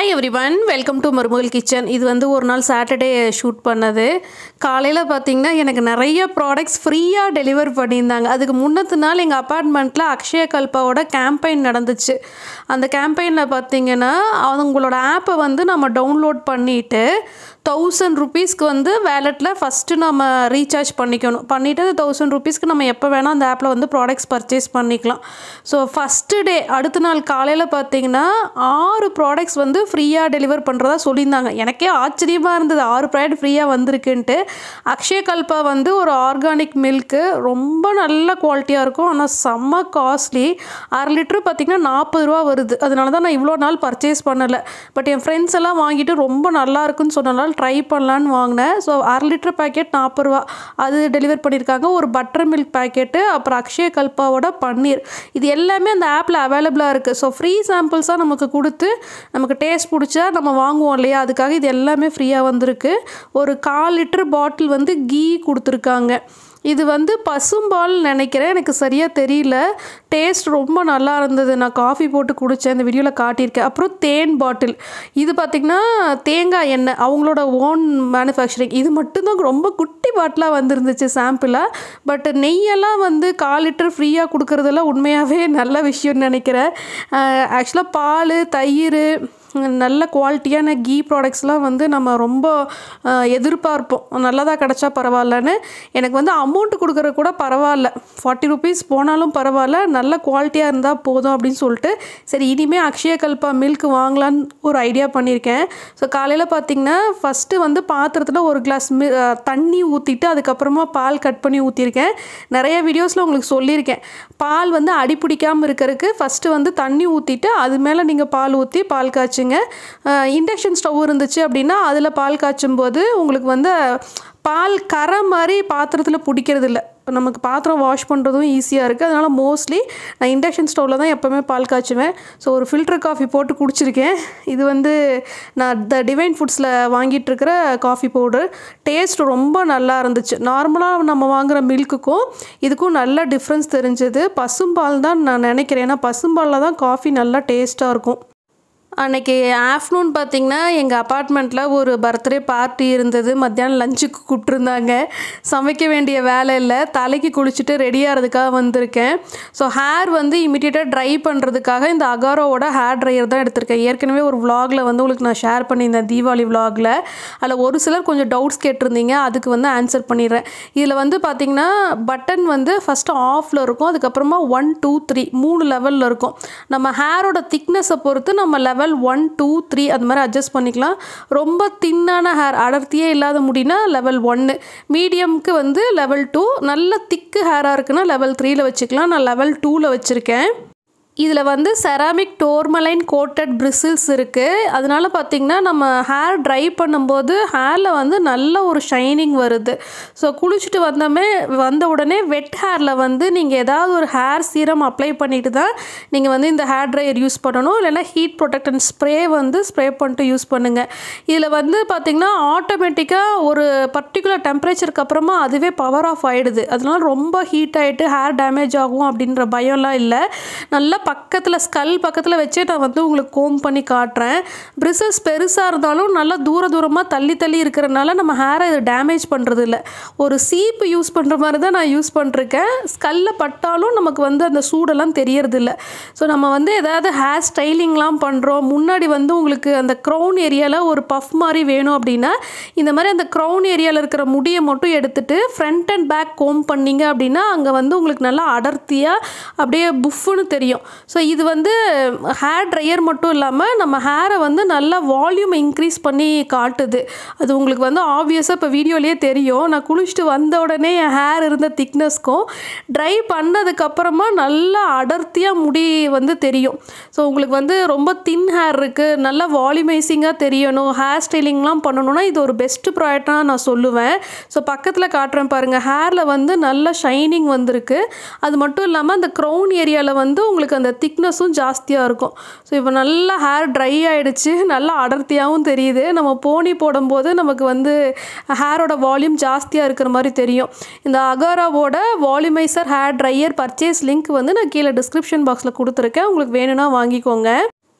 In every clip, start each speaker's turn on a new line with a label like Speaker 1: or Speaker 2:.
Speaker 1: hi every one welcome to மருமகள் kitchen இது வந்து ஒரு நாள் சாட்டர்டே ஷூட் பண்ணது காலையில் பார்த்தீங்கன்னா எனக்கு நிறைய ப்ராடக்ட்ஸ் ஃப்ரீயாக டெலிவர் பண்ணியிருந்தாங்க அதுக்கு முன்னத்து நாள் எங்கள் அப்பார்ட்மெண்ட்டில் அக்ஷய கல்பாவோட கேம்பெயின் நடந்துச்சு அந்த கேம்பெயினில் பார்த்தீங்கன்னா அவங்களோட ஆப்பை வந்து நம்ம டவுன்லோட் பண்ணிவிட்டு தௌசண்ட் ருபீஸ்க்கு வந்து வேலெட்டில் ஃபஸ்ட்டு நம்ம ரீசார்ஜ் பண்ணிக்கணும் பண்ணிவிட்டு அந்த தௌசண்ட் ருபீஸ்க்கு நம்ம எப்போ வேணால் அந்த ஆப்பில் வந்து ப்ராடக்ட்ஸ் பர்ச்சேஸ் பண்ணிக்கலாம் ஸோ ஃபஸ்ட்டு டே அடுத்த நாள் காலையில் பார்த்தீங்கன்னா ஆறு ப்ராடக்ட்ஸ் வந்து ஃப்ரீயாக டெலிவர் பண்ணுறதா சொல்லியிருந்தாங்க எனக்கே ஆச்சரியமாக இருந்தது ஆறு ப்ராடக்ட் ஃப்ரீயாக வந்திருக்குன்ட்டு அக்ஷய கல்பா வந்து ஒரு ஆர்கானிக் மில்க்கு ரொம்ப நல்ல குவாலிட்டியாக இருக்கும் ஆனால் செம்ம காஸ்ட்லி அரை லிட்ரு பார்த்திங்கன்னா நாற்பது ரூபா வருது அதனால தான் நான் இவ்வளோ நாள் பர்ச்சேஸ் பண்ணலை பட் என் ஃப்ரெண்ட்ஸ் எல்லாம் வாங்கிட்டு ரொம்ப நல்லா இருக்குன்னு சொன்னனால ட்ரை பண்ணலான்னு வாங்கினேன் ஸோ அரை லிட்டர் பேக்கெட் நாற்பது ரூபா அது டெலிவர் பண்ணியிருக்காங்க ஒரு பட்டர் மில்க் பேக்கெட்டு அப்புறம் அக்ஷய கல்பாவோட பன்னீர் இது எல்லாமே அந்த ஆப்பில் அவைலபிளாக இருக்குது ஸோ ஃப்ரீ சாம்பிள்ஸாக நமக்கு கொடுத்து நமக்கு டேஸ்ட் பிடிச்சா நம்ம வாங்குவோம் இல்லையா அதுக்காக இது எல்லாமே ஃப்ரீயாக வந்திருக்கு ஒரு கால் லிட்டர் பாட்டில் வந்து கீ கொடுத்துருக்காங்க இது வந்து பசும்பால் நினைக்கிறேன் எனக்கு சரியாக தெரியல டேஸ்ட் ரொம்ப நல்லா இருந்தது நான் காஃபி போட்டு குடித்தேன் இந்த வீடியோவில் காட்டியிருக்கேன் அப்புறம் தேன் பாட்டில் இது பார்த்திங்கன்னா தேங்காய் எண்ணெய் அவங்களோட ஓன் மேனுஃபேக்சரிங் இது மட்டும்தான் ரொம்ப குட்டி பாட்டிலாக வந்துருந்துச்சு சாம்பிளாக பட் நெய்யெல்லாம் வந்து கால் லிட்டர் ஃப்ரீயாக கொடுக்குறதெல்லாம் உண்மையாகவே நல்ல விஷயம்னு நினைக்கிறேன் ஆக்சுவலாக பால் தயிர் நல்ல குவாலிட்டியான கீ ப்ராடக்ட்ஸ்லாம் வந்து நம்ம ரொம்ப எதிர்பார்ப்போம் நல்லதாக கிடச்சா பரவாயில்லன்னு எனக்கு வந்து அமௌண்ட் கொடுக்குறது கூட பரவாயில்ல ஃபார்ட்டி ருபீஸ் போனாலும் பரவாயில்ல நல்ல குவாலிட்டியாக இருந்தால் போதும் அப்படின்னு சொல்லிட்டு சரி இனிமேல் அக்ஷய கல்பா மில்க் வாங்கலான்னு ஒரு ஐடியா பண்ணியிருக்கேன் ஸோ காலையில் பார்த்திங்கன்னா ஃபஸ்ட்டு வந்து பாத்திரத்தில் ஒரு கிளாஸ் மி தண்ணி ஊற்றிட்டு அதுக்கப்புறமா பால் கட் பண்ணி ஊற்றிருக்கேன் நிறைய வீடியோஸில் உங்களுக்கு சொல்லியிருக்கேன் பால் வந்து அடி பிடிக்காமல் இருக்கிறதுக்கு ஃபஸ்ட்டு வந்து தண்ணி ஊற்றிட்டு அது மேலே நீங்கள் பால் ஊற்றி பால் காய்ச்சுங்க இண்டக்ஷன் ஸ்டவ் இருந்துச்சு அப்படின்னா அதில் பால் காய்ச்சும் போது உங்களுக்கு வந்து பால் கரை மாதிரி பாத்திரத்தில் பிடிக்கிறது இல்லை நமக்கு பாத்திரம் வாஷ் பண்ணுறதும் ஈஸியாக இருக்குது அதனால் மோஸ்ட்லி நான் இண்டக்ஷன் ஸ்டவ்வில் தான் எப்போவுமே பால் காய்ச்சுவேன் ஸோ ஒரு ஃபில்டர் காஃபி போட்டு குடிச்சிருக்கேன் இது வந்து நான் த டிவைன் ஃபுட்ஸில் வாங்கிட்டு இருக்கிற காஃபி பவுடர் டேஸ்ட் ரொம்ப நல்லா இருந்துச்சு நார்மலாக நம்ம வாங்குகிற மில்க்குக்கும் இதுக்கும் நல்ல டிஃப்ரென்ஸ் தெரிஞ்சது பசும்பால் தான் நான் நினைக்கிறேன் ஏன்னா பசும்பாலில் தான் காஃபி நல்லா டேஸ்ட்டாக இருக்கும் அன்றைக்கி ஆஃப்டர்நூன் பார்த்திங்கன்னா எங்கள் அப்பார்ட்மெண்ட்டில் ஒரு பர்த்டே பார்ட்டி இருந்தது மத்தியானம் லஞ்சுக்கு கூப்பிட்ருந்தாங்க சமைக்க வேண்டிய வேலை இல்லை தலைக்கு குளிச்சுட்டு ரெடி ஆகிறதுக்காக வந்திருக்கேன் ஸோ ஹேர் வந்து இமிடியேட்டாக ட்ரை பண்ணுறதுக்காக இந்த அகாரோவோட ஹேர் ட்ரையர் தான் எடுத்திருக்கேன் ஏற்கனவே ஒரு விலாகில் வந்து உங்களுக்கு நான் ஷேர் பண்ணியிருந்தேன் தீபாவளி விலாகில் அதில் ஒரு சிலர் கொஞ்சம் டவுட்ஸ் கேட்டிருந்தீங்க அதுக்கு வந்து ஆன்சர் பண்ணிடுறேன் இதில் வந்து பார்த்திங்கன்னா பட்டன் வந்து ஃபஸ்ட்டு ஆஃபில் இருக்கும் அதுக்கப்புறமா ஒன் டூ த்ரீ மூணு லெவலில் இருக்கும் நம்ம ஹேரோட திக்னஸை பொறுத்து நம்ம level level one two three அது மாதிரி அட்ஜஸ்ட் பண்ணிக்கலாம் ரொம்ப தின்னான ஹேர் அடர்த்தியே இல்லாத முடினா லெவல் ஒன்று மீடியம்க்கு வந்து லெவல் டூ நல்ல திக்கு ஹேராக இருக்குன்னா லெவல் த்ரீயில் வச்சுக்கலாம் நான் லெவல் டூவில் வச்சுருக்கேன் இதில் வந்து செராமிக் டோர்மலைன் கோட்டட் பிரிசில்ஸ் இருக்குது அதனால் பார்த்திங்கன்னா நம்ம ஹேர் ட்ரை பண்ணும்போது ஹேரில் வந்து நல்ல ஒரு ஷைனிங் வருது ஸோ குளிச்சுட்டு வந்தோமே வந்த உடனே வெட் ஹேரில் வந்து நீங்கள் ஏதாவது ஒரு ஹேர் சீரம் அப்ளை பண்ணிட்டு தான் நீங்கள் வந்து இந்த ஹேர் ட்ரையர் யூஸ் பண்ணணும் இல்லைன்னா ஹீட் ப்ரொடெக்டன் ஸ்ப்ரே வந்து ஸ்ப்ரே பண்ணிட்டு யூஸ் பண்ணுங்கள் இதில் வந்து பார்த்திங்கன்னா ஆட்டோமேட்டிக்காக ஒரு பர்டிகுலர் டெம்பரேச்சருக்கு அப்புறமா அதுவே பவர் ஆஃப் ஆகிடுது அதனால ரொம்ப ஹீட் ஆகிட்டு ஹேர் டேமேஜ் ஆகும் அப்படின்ற பயம்லாம் இல்லை நல்லா பக்கத்தில் ஸ்கல் பக்கத்தில் வச்சே நான் வந்து உங்களுக்கு கோம் பண்ணி காட்டுறேன் பிரிசல்ஸ் பெருசாக இருந்தாலும் நல்லா தூர தூரமாக தள்ளி தள்ளி இருக்கிறனால நம்ம ஹேரை இது டேமேஜ் பண்ணுறது இல்லை ஒரு சீப்பு யூஸ் பண்ணுற மாதிரி தான் நான் யூஸ் பண்ணிருக்கேன் ஸ்கல்ல பட்டாலும் நமக்கு வந்து அந்த சூடெல்லாம் தெரியறதில்ல ஸோ நம்ம வந்து ஏதாவது ஹேர் ஸ்டைலிங்லாம் பண்ணுறோம் முன்னாடி வந்து உங்களுக்கு அந்த க்ரௌன் ஏரியாவில் ஒரு பஃப் மாதிரி வேணும் அப்படின்னா இந்த மாதிரி அந்த க்ரௌன் ஏரியாவில் இருக்கிற முடியை மட்டும் எடுத்துகிட்டு ஃப்ரண்ட் அண்ட் பேக் கோம் பண்ணிங்க அப்படின்னா அங்கே வந்து உங்களுக்கு நல்லா அடர்த்தியாக அப்படியே புஃப்னு தெரியும் ஸோ இது வந்து ஹேர் ட்ரையர் மட்டும் இல்லாமல் நம்ம ஹேரை வந்து நல்லா வால்யூம் இன்க்ரீஸ் பண்ணி காட்டுது அது உங்களுக்கு வந்து ஆப்வியஸாக இப்போ வீடியோலேயே தெரியும் நான் குளிச்சுட்டு வந்த உடனே என் ஹேர் இருந்த திக்னஸ்க்கும் ட்ரை பண்ணதுக்கப்புறமா நல்லா அடர்த்தியாக முடி வந்து தெரியும் ஸோ உங்களுக்கு வந்து ரொம்ப தின் ஹேர் இருக்குது நல்லா வால்யூமைசிங்காக தெரியணும் ஹேர் ஸ்டைலிங்லாம் பண்ணணும்னா இது ஒரு பெஸ்ட்டு ப்ராடக்டாக நான் சொல்லுவேன் ஸோ பக்கத்தில் காட்டுறேன் பாருங்கள் ஹேரில் வந்து நல்ல ஷைனிங் வந்திருக்கு அது மட்டும் இல்லாமல் அந்த க்ரௌன் ஏரியாவில் வந்து உங்களுக்கு அந்த திக்னஸும் ஜாஸ்தியாக இருக்கும் ஸோ இப்போ நல்லா ஹேர் ட்ரை ஆகிடுச்சு நல்லா அடர்த்தியாகவும் தெரியுது நம்ம போனி போடும்போது நமக்கு வந்து ஹேரோட வால்யூம் ஜாஸ்தியாக இருக்கிற மாதிரி தெரியும் இந்த அகாராவோட volumizer hair dryer purchase link வந்து நான் கீழே டிஸ்கிரிப்ஷன் பாக்ஸில் கொடுத்துருக்கேன் உங்களுக்கு வேணும்னா வாங்கிக்கோங்க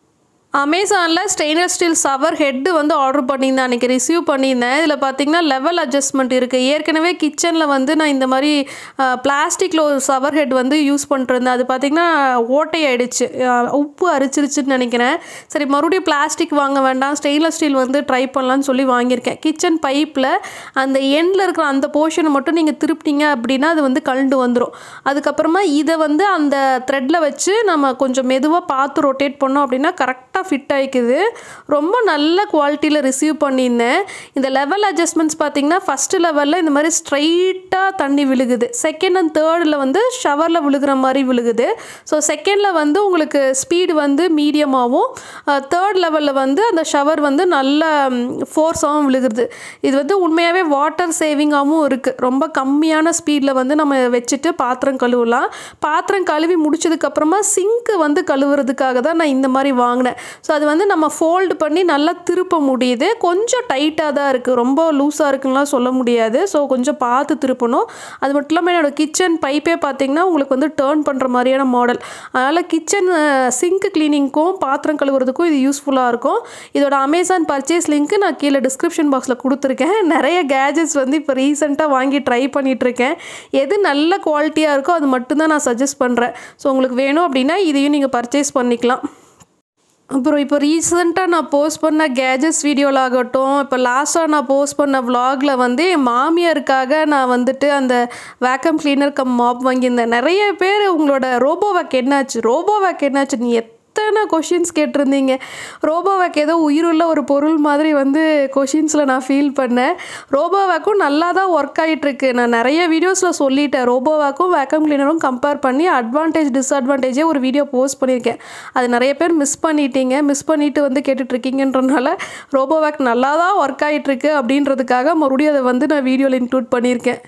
Speaker 1: அமேசானில் ஸ்டெயின்லெஸ் ஸ்டீல் சவர் ஹெட்டு வந்து ஆர்டர் பண்ணியிருந்தேன் அன்றைக்கி ரிசீவ் பண்ணியிருந்தேன் இதில் பார்த்தீங்கன்னா லெவல் அட்ஜஸ்ட்மெண்ட் இருக்குது ஏற்கனவே கிச்சனில் வந்து நான் இந்த மாதிரி பிளாஸ்டிக்கில் ஒரு சவர் ஹெட் வந்து யூஸ் பண்ணிருந்தேன் அது பார்த்திங்கன்னா ஓட்டை ஆயிடுச்சு அஹ் உப்பு அரிச்சிருச்சுன்னு நினைக்கிறேன் சரி மறுபடியும் பிளாஸ்டிக் வாங்க வேண்டாம் ஸ்டெயின்லெஸ் ஸ்டீல் வந்து ட்ரை பண்ணலான்னு சொல்லி வாங்கியிருக்கேன் கிச்சன் பைப்பில் அந்த எண்டில் இருக்கிற அந்த போர்ஷனை மட்டும் நீங்கள் திருப்பினீங்க அப்படின்னா அது வந்து கழண்டு வந்துடும் அதுக்கப்புறமா இதை வந்து அந்த த்ரெட்டில் வச்சு நம்ம கொஞ்சம் மெதுவாக பார்த்து ரொட்டேட் பண்ணோம் அப்படின்னா கரெக்டாக ஃபிட் ஆகிக்குது ரொம்ப நல்ல குவாலிட்டியில் ரிசீவ் பண்ணியிருந்தேன் இந்த லெவல் அட்ஜஸ்ட்மெண்ட்ஸ் பார்த்தீங்கன்னா ஃபஸ்ட்டு லெவலில் இந்த மாதிரி ஸ்ட்ரைட்டாக தண்ணி விழுகுது செகண்ட் அண்ட் தேர்டில் வந்து ஷவரில் விழுகிற மாதிரி விழுகுது ஸோ செகண்டில் வந்து உங்களுக்கு ஸ்பீடு வந்து மீடியமாகவும் தேர்ட் லெவலில் வந்து அந்த ஷவர் வந்து நல்ல ஃபோர்ஸாகவும் விழுகுது இது வந்து உண்மையாகவே வாட்டர் சேவிங்காகவும் இருக்குது ரொம்ப கம்மியான ஸ்பீடில் வந்து நம்ம வச்சுட்டு பாத்திரம் கழுவலாம் பாத்திரம் கழுவி முடிச்சதுக்கப்புறமா சிங்க்கு வந்து கழுவுறதுக்காக தான் நான் இந்த மாதிரி வாங்கினேன் ஸோ அது வந்து நம்ம ஃபோல்டு பண்ணி நல்லா திருப்ப முடியுது கொஞ்சம் டைட்டாக தான் இருக்குது ரொம்ப லூஸாக இருக்குன்னுலாம் சொல்ல முடியாது ஸோ கொஞ்சம் பார்த்து திருப்பணும் அது மட்டும் இல்லாமல் என்னோடய கிச்சன் பைப்பே பார்த்தீங்கன்னா உங்களுக்கு வந்து டேர்ன் பண்ணுற மாதிரியான மாடல் அதனால் கிச்சன் சிங்க் க்ளீனிங்க்கும் பாத்திரம் கழுவுறதுக்கும் இது யூஸ்ஃபுல்லாக இருக்கும் இதோட அமேசான் பர்ச்சேஸ் லிங்க்கு நான் கீழே டிஸ்கிரிப்ஷன் பாக்ஸில் கொடுத்துருக்கேன் நிறைய கேஜெட்ஸ் வந்து இப்போ ரீசெண்டாக வாங்கி ட்ரை பண்ணிகிட்ருக்கேன் எது நல்ல குவாலிட்டியாக இருக்கோ அது மட்டும்தான் நான் சஜஸ்ட் பண்ணுறேன் ஸோ உங்களுக்கு வேணும் அப்படின்னா இதையும் நீங்கள் பர்ச்சேஸ் பண்ணிக்கலாம் அப்புறம் இப்போ ரீசெண்டாக நான் போஸ்ட் பண்ண கேஜெட்ஸ் வீடியோவில் ஆகட்டும் இப்போ லாஸ்ட்டாக நான் போஸ்ட் பண்ண vlogல வந்து என் மாமியாருக்காக நான் வந்துட்டு அந்த வேக்கம் கிளீனர் கம் மாப் வாங்கியிருந்தேன் நிறைய பேர் உங்களோட ரோபோவேக் என்னாச்சு ரோபோவேக் என்னாச்சு நீ எத்தனை கொஷின்ஸ் கேட்டிருந்தீங்க ரோபோவேக் ஏதோ உயிருள்ள ஒரு பொருள் மாதிரி வந்து கொஷின்ஸில் நான் ஃபீல் பண்ணேன் ரோபோவேக்கும் நல்லா தான் ஒர்க் ஆகிட்டுருக்கு நான் நிறைய வீடியோஸில் சொல்லிட்டேன் ரோபோவேக்கும் வேக்கம் கிளீனரும் கம்பேர் பண்ணி அட்வான்டேஜ் டிஸ்அட்வான்டேஜே ஒரு வீடியோ போஸ்ட் பண்ணியிருக்கேன் அது நிறைய பேர் மிஸ் பண்ணிட்டீங்க மிஸ் பண்ணிட்டு வந்து கேட்டுட்ருக்கீங்கன்றனால ரோபோவேக் நல்லா தான் ஒர்க் ஆகிட்டுருக்கு அப்படின்றதுக்காக மறுபடியும் அதை வந்து நான் வீடியோவில் இன்க்ளூட் பண்ணியிருக்கேன்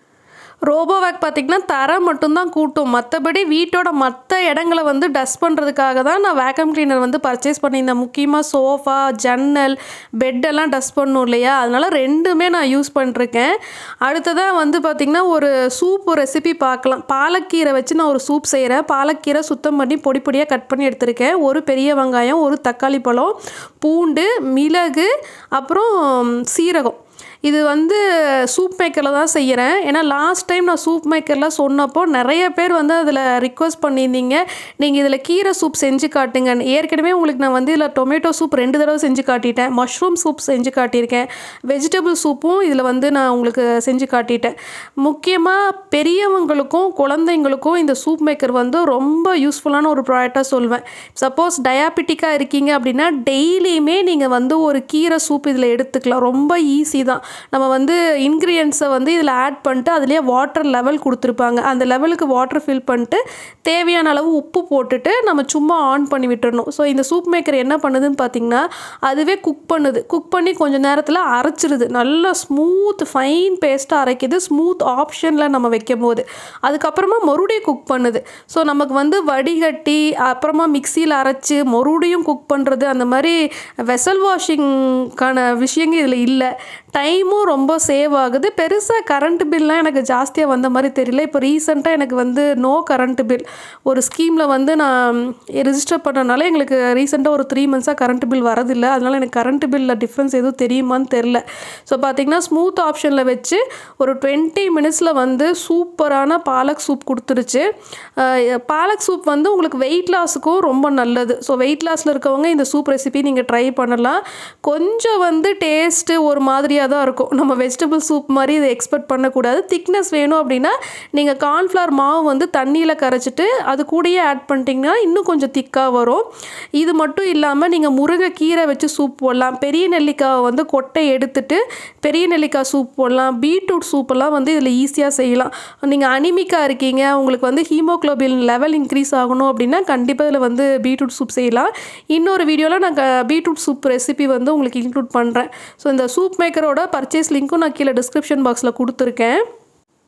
Speaker 1: ரோபோவேக் பார்த்திங்கன்னா தரை மட்டும்தான் கூட்டும் மற்றபடி வீட்டோட மற்ற இடங்களை வந்து டஸ்ட் பண்ணுறதுக்காக தான் நான் வேக்கம் கிளீனர் வந்து பர்ச்சேஸ் பண்ணியிருந்தேன் முக்கியமாக சோஃபா ஜன்னல் பெட்டெல்லாம் டஸ்ட் பண்ணும் இல்லையா அதனால் ரெண்டுமே நான் யூஸ் பண்ணிருக்கேன் அடுத்ததாக வந்து பார்த்திங்கன்னா ஒரு சூப் ரெசிபி பார்க்கலாம் பாலக்கீரை வச்சு நான் ஒரு சூப் செய்கிறேன் பாலக்கீரை சுத்தம் பண்ணி பொடி பொடியாக கட் பண்ணி எடுத்திருக்கேன் ஒரு பெரிய வெங்காயம் ஒரு தக்காளி பழம் பூண்டு மிளகு அப்புறம் சீரகம் இது வந்து சூப் மேக்கரில் தான் செய்கிறேன் ஏன்னா லாஸ்ட் டைம் நான் சூப் மேக்கரில் சொன்னப்போ நிறைய பேர் வந்து அதில் ரிக்வஸ்ட் பண்ணியிருந்தீங்க நீங்கள் இதில் கீரை சூப் செஞ்சு காட்டுங்க ஏற்கனவே உங்களுக்கு நான் வந்து இதில் டொமேட்டோ சூப் ரெண்டு தடவை செஞ்சு காட்டிட்டேன் மஷ்ரூம் சூப் செஞ்சு காட்டியிருக்கேன் வெஜிடபிள் சூப்பும் இதில் வந்து நான் உங்களுக்கு செஞ்சு காட்டிட்டேன் முக்கியமாக பெரியவங்களுக்கும் குழந்தைங்களுக்கும் இந்த சூப் மேக்கர் வந்து ரொம்ப யூஸ்ஃபுல்லான ஒரு ப்ராடக்டாக சொல்வேன் சப்போஸ் டயாபெட்டிக்காக இருக்கீங்க அப்படின்னா டெய்லியுமே நீங்கள் வந்து ஒரு கீரை சூப் இதில் எடுத்துக்கலாம் ரொம்ப ஈஸி தான் நம்ம வந்து இன்க்ரீடியன்ஸை வந்து இதில் ஆட் பண்ணிட்டு அதுலேயே வாட்டர் லெவல் கொடுத்துருப்பாங்க அந்த லெவலுக்கு வாட்டர் ஃபில் பண்ணிட்டு தேவையான அளவு உப்பு போட்டுட்டு நம்ம சும்மா ஆன் பண்ணி விட்டுறணும் ஸோ இந்த சூப் மேக்கர் என்ன பண்ணுதுன்னு பார்த்தீங்கன்னா அதுவே குக் பண்ணுது குக் பண்ணி கொஞ்சம் நேரத்தில் அரைச்சிருது நல்லா ஸ்மூத் ஃபைன் பேஸ்ட்டாக அரைக்குது ஸ்மூத் ஆப்ஷனில் நம்ம வைக்கும் போது அதுக்கப்புறமா மறுபடியும் குக் பண்ணுது ஸோ நமக்கு வந்து வடிகட்டி அப்புறமா மிக்சியில் அரைச்சி மறுபடியும் குக் பண்ணுறது அந்த மாதிரி வெசல் வாஷிங்க்கான விஷயங்கள் இதில் இல்லை டைமும் ரொம்ப சேவ் ஆகுது பெருசாக கரண்ட் பில்லாம் எனக்கு ஜாஸ்தியாக வந்த மாதிரி தெரியல இப்போ ரீசெண்டாக எனக்கு வந்து நோ கரண்ட் பில் ஒரு ஸ்கீமில் வந்து நான் ரிஜிஸ்டர் பண்ணனால எங்களுக்கு ரீசெண்டாக ஒரு த்ரீ மந்த்ஸாக கரண்ட் பில் வரதில்லை அதனால் எனக்கு கரண்ட் பில்லில் டிஃப்ரென்ஸ் எதுவும் தெரியுமான்னு தெரில ஸோ பார்த்திங்கன்னா ஸ்மூத் ஆப்ஷனில் வச்சு ஒரு டுவெண்ட்டி மினிட்ஸில் வந்து சூப்பரான பாலக் சூப் கொடுத்துருச்சு அஹ் பாலக் சூப் வந்து உங்களுக்கு வெயிட் லாஸுக்கும் ரொம்ப நல்லது ஸோ வெயிட் லாஸில் இருக்கவங்க இந்த சூப் ரெசிபி நீங்கள் ட்ரை பண்ணலாம் கொஞ்சம் வந்து டேஸ்ட்டு ஒரு மாதிரியாக தான் இருக்கும் நம்ம வெஜிடபிள் சூப் மாதிரி இதை எக்ஸ்பெக்ட் பண்ணக்கூடாது திக்னஸ் வேணும் அப்படின்னா நீங்கள் கார்ன்ஃப்ளவர் மாவு வந்து தண்ணியில் கரைச்சிட்டு அது கூடயே ஆட் பண்ணிட்டீங்கன்னா இன்னும் கொஞ்சம் திக்காக வரும் இது மட்டும் இல்லாமல் நீங்கள் முருங்கைக்கீரை வச்சு சூப் போடலாம் பெரிய நெல்லிக்காவை வந்து கொட்டை எடுத்துட்டு பெரிய நெல்லிக்காய் சூப் போடலாம் பீட்ரூட் சூப்பெல்லாம் வந்து இதில் ஈஸியாக செய்யலாம் நீங்கள் அனிமிக்காக இருக்கீங்க உங்களுக்கு வந்து ஹீமோக்ளோபின் லெவல் இன்க்ரீஸ் ஆகணும் அப்படின்னா கண்டிப்பாக இதில் வந்து பீட்ரூட் சூப் செய்யலாம் இன்னொரு வீடியோவில் நான் பீட்ரூட் சூப் ரெசிபி வந்து உங்களுக்கு இன்க்ளூட் பண்ணுறேன் ஸோ இந்த சூப் மேக்கரோட பர்ச்சேஸ் லிங்க்கும் நான் கீழே டிஸ்கிரிப்ஷன் பாக்ஸில் கொடுத்துருக்கேன்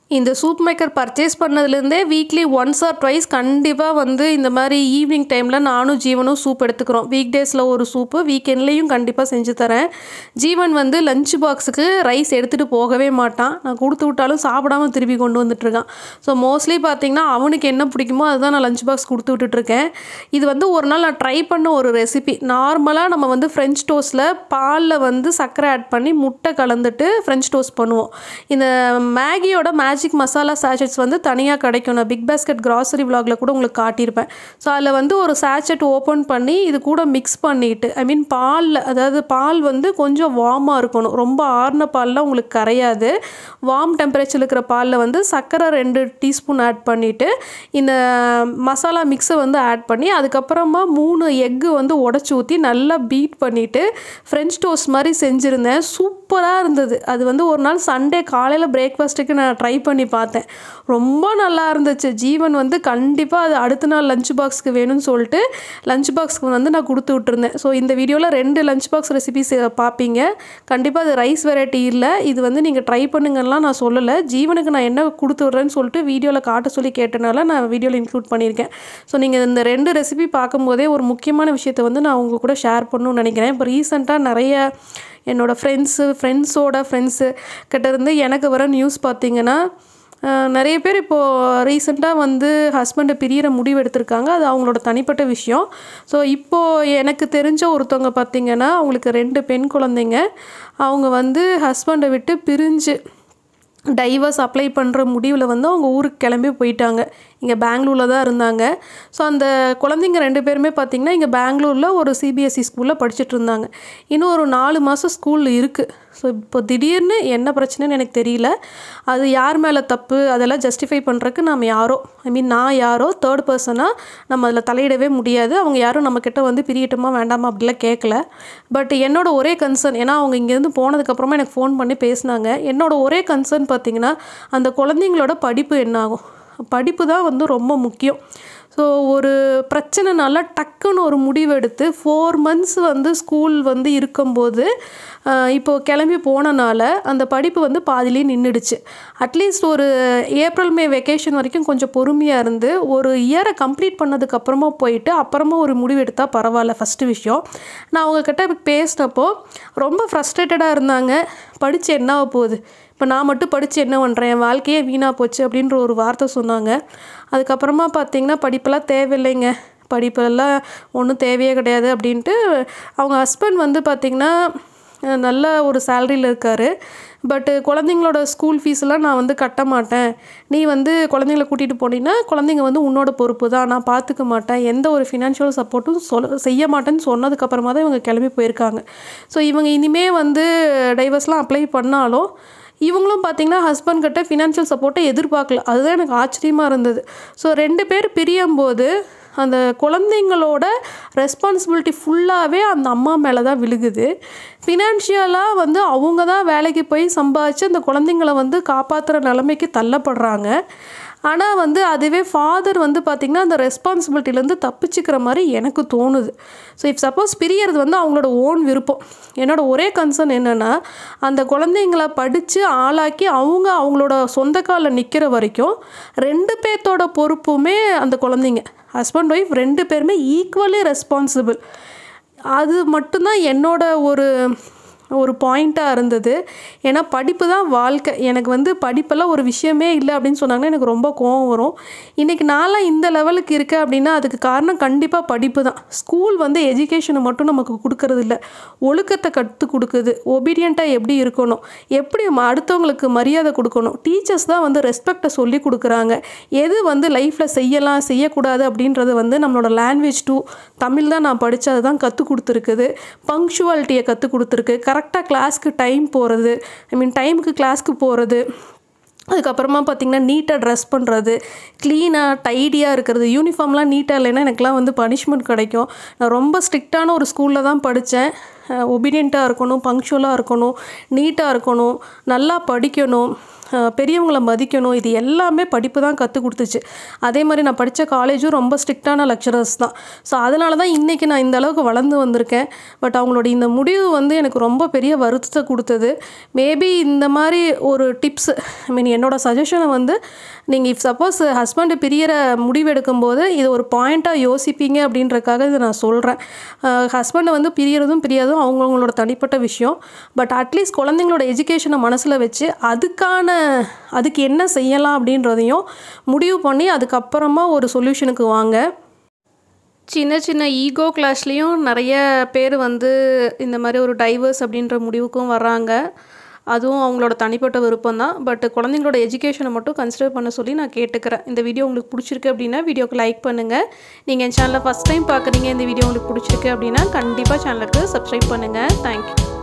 Speaker 1: இந்த சூப் மேக்கர் பர்ச்சேஸ் பண்ணதுலேருந்தே வீக்லி ஒன்ஸ் ஆர் ட்வைஸ் கண்டிப்பாக வந்து இந்த மாதிரி ஈவினிங் டைமில் நானும் ஜீவனும் சூப் எடுத்துக்கிறோம் வீக் டேஸில் ஒரு சூப்பு வீக்கெண்ட்லேயும் கண்டிப்பாக செஞ்சு தரேன் ஜீவன் வந்து லஞ்ச் பாக்ஸுக்கு ரைஸ் எடுத்துகிட்டு போகவே மாட்டான் நான் கொடுத்து விட்டாலும் சாப்பிடாம திருப்பி கொண்டு வந்துட்டுருக்கான் ஸோ மோஸ்ட்லி பார்த்தீங்கன்னா அவனுக்கு என்ன பிடிக்குமோ அதுதான் நான் லஞ்ச் பாக்ஸ் கொடுத்து விட்டுட்ருக்கேன் இது வந்து ஒரு நாள் நான் ட்ரை பண்ண ஒரு ரெசிபி நார்மலாக நம்ம வந்து ஃப்ரெஞ்ச் டோஸ்ட்டில் பாலில் வந்து சர்க்கரை ஆட் பண்ணி முட்டை கலந்துட்டு ஃப்ரெஞ்ச் டோஸ்ட் பண்ணுவோம் இந்த மேகியோட மேஜிக் மசாலா சாச்செட்ஸ் வந்து தனியாக கிடைக்கும் நான் பிக் பாஸ்கெட் கிராசரி விலாகில் கூட உங்களுக்கு காட்டியிருப்பேன் ஸோ அதில் வந்து ஒரு சாச்செட் ஓப்பன் பண்ணி இது கூட மிக்ஸ் பண்ணிட்டு ஐ மீன் பாலில் அதாவது பால் வந்து கொஞ்சம் வார்மாக இருக்கணும் ரொம்ப ஆறின பால்லாம் உங்களுக்கு கரையாது வார்ம் டெம்பரேச்சர் இருக்கிற பாலில் வந்து சர்க்கரை ரெண்டு டீஸ்பூன் ஆட் பண்ணிவிட்டு இந்த மசாலா மிக்ஸை வந்து ஆட் பண்ணி அதுக்கப்புறமா மூணு எக்கு வந்து உடச்சி ஊற்றி நல்லா பீட் பண்ணிவிட்டு ஃப்ரெஞ்ச் டோஸ்ட் மாதிரி செஞ்சுருந்தேன் சூப்பராக இருந்தது அது வந்து ஒரு நாள் சண்டே காலையில் பிரேக்ஃபாஸ்ட்டுக்கு நான் ட்ரை பண்ணி பார்த்தேன் ரொம்ப நல்லா இருந்துச்சு ஜீவன் வந்து கண்டிப்பாக அது அடுத்த நாள் லஞ்ச் பாக்ஸ்க்கு வேணும்னு சொல்லிட்டு லஞ்ச் பாக்ஸ்க்கு வந்து நான் கொடுத்து விட்டுருந்தேன் ஸோ இந்த வீடியோவில் ரெண்டு லஞ்ச் பாக்ஸ் ரெசிபிஸ் பார்ப்பீங்க கண்டிப்பாக அது ரைஸ் வெரைட்டி இல்லை இது வந்து நீங்கள் ட்ரை பண்ணுங்கலாம் நான் சொல்லலை ஜீவனுக்கு நான் என்ன கொடுத்து விட்றேன்னு சொல்லிட்டு வீடியோவில் காட்ட சொல்லி கேட்டனால நான் வீடியோவில் இன்க்ளூட் பண்ணியிருக்கேன் ஸோ நீங்கள் இந்த ரெண்டு ரெசிபி பார்க்கும்போதே ஒரு முக்கியமான விஷயத்தை வந்து நான் உங்கள் கூட ஷேர் பண்ணணும்னு நினைக்கிறேன் இப்போ ரீசெண்டாக நிறைய என்னோடய ஃப்ரெண்ட்ஸு ஃப்ரெண்ட்ஸோட ஃப்ரெண்ட்ஸு கிட்ட இருந்து எனக்கு வர நியூஸ் பார்த்தீங்கன்னா அஹ், நிறைய பேர் இப்போது ரீசெண்டாக வந்து ஹஸ்பண்டை பிரியிற முடிவு எடுத்திருக்காங்க அது அவங்களோட தனிப்பட்ட விஷயம் ஸோ இப்போது எனக்கு தெரிஞ்ச ஒருத்தவங்க பார்த்தீங்கன்னா அவங்களுக்கு ரெண்டு பெண் குழந்தைங்க அவங்க வந்து ஹஸ்பண்டை விட்டு பிரிஞ்சு டைவர்ஸ் அப்ளை பண்ணுற முடிவில் வந்து அவங்க ஊருக்கு கிளம்பி போயிட்டாங்க இங்கே பெங்களூரில் தான் இருந்தாங்க ஸோ அந்த குழந்தைங்க ரெண்டு பேருமே பார்த்திங்கன்னா இங்கே பெங்களூரில் ஒரு சிபிஎஸ்சி ஸ்கூலில் படிச்சுட்டு இருந்தாங்க இன்னும் ஒரு நாலு மாதம் ஸ்கூல் இருக்குது ஸோ இப்போ திடீர்னு என்ன பிரச்சனைன்னு எனக்கு தெரியல அது யார் மேலே தப்பு அதெல்லாம் ஜஸ்டிஃபை பண்ணுறதுக்கு நாம் யாரோ ஐ மீன் நான் யாரோ தேர்ட் பர்சனாக நம்ம அதில் தலையிடவே முடியாது அவங்க யாரும் நம்மக்கிட்ட வந்து பிரியட்டுமா வேண்டாமா அப்படிலாம் கேட்கல பட் என்னோட ஒரே கன்சர்ன் ஏன்னா அவங்க இங்கேருந்து போனதுக்கப்புறமா எனக்கு ஃபோன் பண்ணி பேசினாங்க என்னோட ஒரே கன்சர்ன் பார்த்தீங்கன்னா அந்த குழந்தைங்களோட படிப்பு என்ன ஆகும் படிப்பு தான் வந்து ரொம்ப முக்கியம் ஸோ ஒரு பிரச்சனைனால டக்குன்னு ஒரு முடிவு எடுத்து ஃபோர் மந்த்ஸ் வந்து ஸ்கூல் வந்து இருக்கும்போது ஆஹ், இப்போ கிளம்பி போனனால அந்த படிப்பு வந்து பாதியிலே நின்றுடுச்சு அட்லீஸ்ட் ஒரு ஏப்ரல் மே வெக்கேஷன் வரைக்கும் கொஞ்சம் பொறுமையாக இருந்து ஒரு இயரை கம்ப்ளீட் பண்ணதுக்கப்புறமா போயிட்டு அப்புறமா ஒரு முடிவு எடுத்தால் பரவாயில்ல ஃபஸ்ட்டு விஷயம் நான் அவங்கக்கிட்ட பேசினப்போ ரொம்ப ஃப்ரஸ்ட்ரேட்டடாக இருந்தாங்க படித்து என்ன ஆக போகுது இப்போ நான் மட்டும் படித்து என்ன பண்ணுறேன் என் வாழ்க்கையே வீணாக போச்சு அப்படின்ற ஒரு வார்த்தை சொன்னாங்க அதுக்கப்புறமா பார்த்தீங்கன்னா படிப்பெல்லாம் தேவையில்லைங்க படிப்பெல்லாம் ஒன்றும் தேவையே கிடையாது அப்படின்ட்டு அவங்க ஹஸ்பண்ட் வந்து பார்த்திங்கன்னா அஹ், நல்ல ஒரு சேலரியில் இருக்கார் பட்டு குழந்தைங்களோட ஸ்கூல் ஃபீஸ்லாம் நான் வந்து கட்ட மாட்டேன் நீ வந்து குழந்தைங்கள கூட்டிகிட்டு போனீங்கன்னா குழந்தைங்க வந்து உன்னோட பொறுப்பு தான் நான் பார்த்துக்க மாட்டேன் எந்த ஒரு ஃபினான்ஷியல் சப்போர்ட்டும் சொல் செய்ய மாட்டேன்னு சொன்னதுக்கப்புறமா தான் இவங்க கிளம்பி போயிருக்காங்க ஸோ இவங்க இனிமே வந்து டைவர்ஸ்லாம் அப்ளை பண்ணாலும் இவங்களும் பார்த்தீங்கன்னா ஹஸ்பண்ட் கிட்ட ஃபினான்ஷியல் சப்போர்ட்டை எதிர்பார்க்கல அதுதான் எனக்கு ஆச்சரியமாக இருந்தது ஸோ ரெண்டு பேர் பிரியும்போது அந்த குழந்தைங்களோட ரெஸ்பான்சிபிலிட்டி ஃபுல்லாகவே அந்த அம்மா மேலே தான் விழுகுது ஃபினான்ஷியலாக வந்து அவங்க தான் வேலைக்கு போய் சம்பாதிச்சு அந்த குழந்தைங்கள வந்து காப்பாற்றுற நிலைமைக்கு தள்ளப்படுறாங்க ஆனால் வந்து அதுவே ஃபாதர் வந்து பார்த்திங்கன்னா அந்த ரெஸ்பான்சிபிலிட்டிலேருந்து தப்பிச்சுக்கிற மாதிரி எனக்கு தோணுது ஸோ இஃப் சப்போஸ் பிரியறது வந்து அவங்களோட ஓன் விருப்பம் என்னோட ஒரே கன்சர்ன் என்னென்னா அந்த குழந்தைங்கள படித்து ஆளாக்கி அவங்க அவங்களோட சொந்த காலில் நிற்கிற வரைக்கும் ரெண்டு பேர்த்தோட பொறுப்புமே அந்த குழந்தைங்க ஹஸ்பண்ட் ஒய்ஃப் ரெண்டு பேருமே ஈக்குவலி ரெஸ்பான்சிபிள் அது மட்டும்தான் என்னோட ஒரு ஒரு பாயிண்ட்டாக இருந்தது ஏன்னா படிப்பு தான் வாழ்க்கை எனக்கு வந்து படிப்பெல்லாம் ஒரு விஷயமே இல்லை அப்படின்னு சொன்னாங்கன்னா எனக்கு ரொம்ப கோவம் வரும் இன்றைக்கி நான்லாம் இந்த லெவலுக்கு இருக்கேன் அப்படின்னா அதுக்கு காரணம் கண்டிப்பாக படிப்பு தான் ஸ்கூல் வந்து எஜுகேஷனை மட்டும் நமக்கு கொடுக்கறது இல்லை ஒழுக்கத்தை கற்றுக் கொடுக்குது ஒபீடியண்ட்டாக எப்படி இருக்கணும் எப்படி ம- அடுத்தவங்களுக்கு மரியாதை கொடுக்கணும் டீச்சர்ஸ் தான் வந்து ரெஸ்பெக்டை சொல்லி கொடுக்குறாங்க எது வந்து லைஃப்பில் செய்யலாம் செய்யக்கூடாது அப்படின்றது வந்து நம்மளோட லாங்குவேஜ் டூ தமிழ் தான் நான் படித்து அதுதான் கற்றுக் கொடுத்துருக்குது பங்க்சுவாலிட்டியை கற்றுக் கொடுத்துருக்கு கரெக்டாக கிளாஸ்க்கு டைம் போகிறது ஐ மீன் டைமுக்கு கிளாஸ்க்கு போகிறது அதுக்கப்புறமா பார்த்திங்கன்னா நீட்டாக ட்ரெஸ் பண்ணுறது க்ளீனாக டைடியாக இருக்கிறது யூனிஃபார்ம்லாம் நீட்டாக இல்லைன்னா எனக்குலாம் வந்து பனிஷ்மெண்ட் கிடைக்கும் நான் ரொம்ப ஸ்ட்ரிக்டான ஒரு ஸ்கூலில் தான் படித்தேன் ஒபீடியண்ட்டாக இருக்கணும் பங்க்சுவலாக இருக்கணும் நீட்டாக இருக்கணும் நல்லா படிக்கணும் அஹ், பெரியவங்கள மதிக்கணும் இது எல்லாமே படிப்பு தான் கற்றுக் கொடுத்துச்சு அதே மாதிரி நான் படித்த காலேஜும் ரொம்ப ஸ்ட்ரிக்டான லெக்சரர்ஸ் தான் ஸோ அதனால தான் இன்றைக்கி நான் இந்த அளவுக்கு வளர்ந்து வந்திருக்கேன் பட் அவங்களோட இந்த முடிவு வந்து எனக்கு ரொம்ப பெரிய வருத்தத்தை கொடுத்தது மேபி இந்த மாதிரி ஒரு டிப்ஸ் ஐ மீன் என்னோட சஜஷனை வந்து நீங்கள் இஃப் சப்போஸ் ஹஸ்பண்டு பிரியற முடிவெடுக்கும்போது இது ஒரு பாயிண்ட்டாக யோசிப்பீங்க அப்படின்றக்காக இதை நான் சொல்கிறேன் ஹஸ்பண்டை வந்து பிரியறதும் பிரியாதும் அவங்கவுங்களோட தனிப்பட்ட விஷயம் பட் அட்லீஸ்ட் குழந்தைங்களோட எஜுகேஷனை மனசில் வச்சு அதுக்கான அதுக்கு என்ன செய்யலாம் அப்படின்றதையும் முடிவு பண்ணி அதுக்கப்புறமா ஒரு சொல்யூஷனுக்கு வாங்க சின்ன சின்ன ஈகோ கிளாஸ்லேயும் நிறைய பேர் வந்து இந்த மாதிரி ஒரு டைவர்ஸ் அப்படின்ற முடிவுக்கும் வர்றாங்க அதுவும் அவங்களோட தனிப்பட்ட விருப்பம் தான் பட் குழந்தைங்களோட எஜுகேஷனை மட்டும் கன்சிடர் பண்ண சொல்லி நான் கேட்டுக்கிறேன் இந்த வீடியோ உங்களுக்கு பிடிச்சிருக்கு அப்படின்னா வீடியோக்கு லைக் பண்ணுங்கள் நீங்கள் என் சேனலை ஃபஸ்ட் டைம் பார்க்குறீங்க இந்த வீடியோ உங்களுக்கு பிடிச்சிருக்கு அப்படின்னா கண்டிப்பாக சேனலுக்கு சப்ஸ்கிரைப் பண்ணுங்கள் தேங்க்யூ